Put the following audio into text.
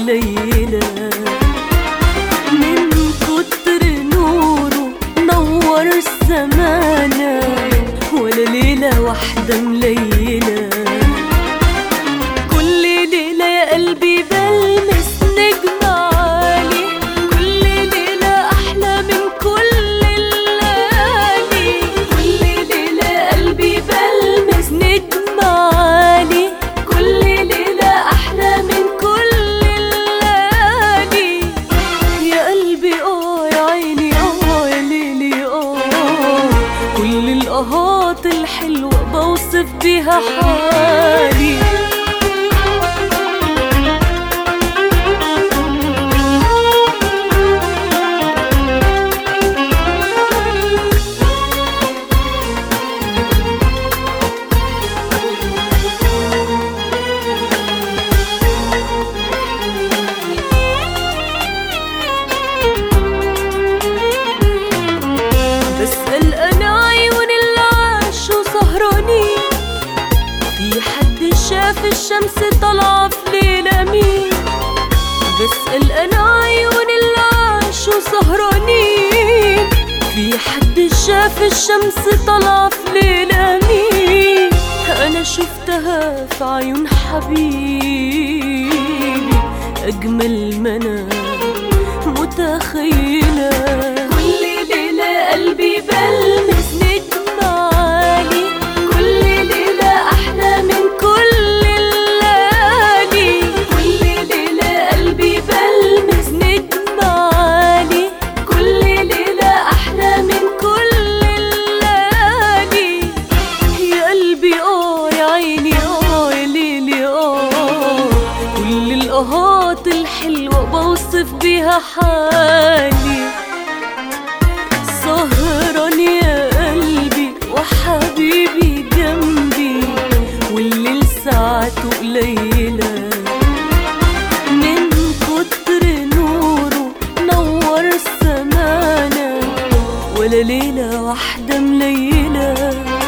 قليلة من كتر نوره نور الزمانة ولا ليلة واحدة مليلة كل ليلة يا قلبي بلمس نجم عالي كل ليلة أحلى من كل الليالي كل ليلة يا قلبي بلمس نجم عالي كل ليلة أحلى من كل الليالي يا قلبي اه يا عيني اه يا ليلي اه كل القهات الحلوة بوصف بيها حالي بسأل أنا عيون اللي عاشوا سهرانين في حد شاف الشمس طالعة في ليلة مين بسأل أنا عيون اللي عاشوا سهرانين في حد شاف الشمس طالعة في ليلة مين أنا شفتها في عيون حبيبي أجمل منام متخيلة كل ليلة قلبي بلمس نجم عالي كل ليلة أحلى من كل الليالي كل ليلة قلبي بلمس نجم عالي كل ليلة أحلى من كل الليالي يا قلبي اه يا عيني اه يا ليلي اه كل القهات الحلوة بوصف بيها حالي سهران يا قلبي وحبيبي جنبي والليل ساعته قليلة من كتر نوره نور السمانة ولا ليلة واحدة مليلة